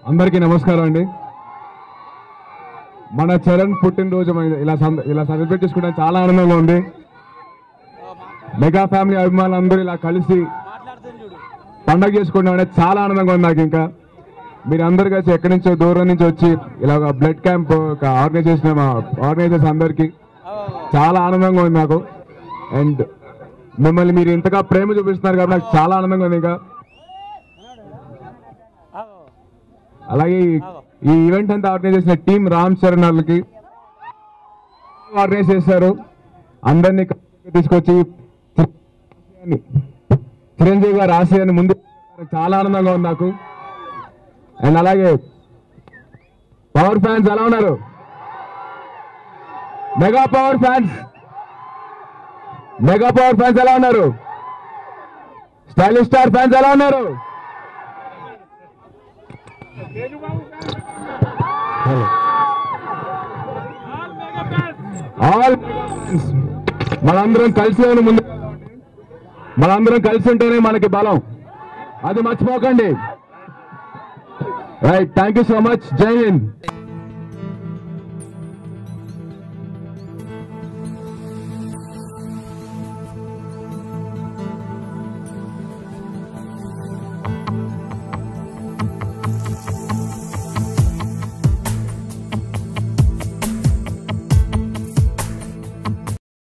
అందరికీ నమస్కారం అండి మన చరణ్ పుట్టినరోజు మన ఇలా సంద- ఇలా సెలబ్రేట్ చేసుకుంటే చాలా ఆనందంగా ఉంది మెగా ఫ్యామిలీ అభిమానులందరూ ఇలా కలిసి పండగ చేసుకోవడం అనేది చాలా ఆనందంగా ఉంది నాకు ఇంకా మీరు అందరు కలిసి ఎక్కడి నుంచో దూరం నుంచి వచ్చి ఇలా బ్లడ్ క్యాంప్ ఆర్గనైజ్ చేసిన మా ఆర్గనైజర్స్ అందరికీ చాలా ఆనందంగా ఉంది నాకు అండ్ మిమ్మల్ని మీరు ఇంతగా ప్రేమ చూపిస్తున్నారు కాబట్టి నాకు చాలా ఆనందంగా ఉంది ఇంకా అలాగే ఈ- ఈ ఈవెంట్ అంతా ఆర్గనైజ్ చేసిన టీం రామ్ చరణ్ వాళ్ళకి ఆర్గనైజ్ చేశారు అందరినీ తీసుకొచ్చి చిరంజీవి- చిరంజీవి గారు ఆశయాన్ని ముందు చాలా ఆనందంగా ఉంది నాకు అండ్ అలాగే పవర్ ఫ్యాన్స్ ఎలా ఉన్నారు mega power fans mega power fans ఎలా ఉన్నారు స్టైలిష్ స్టార్ ఫ్యాన్స్ ఎలా ఉన్నారు ఆల్ మనందరం కలిసి ఉన్న ముందు మనందరం కలిసి ఉంటేనే మనకి బలం అది మర్చిపోకండి right thank you so much జై హింద్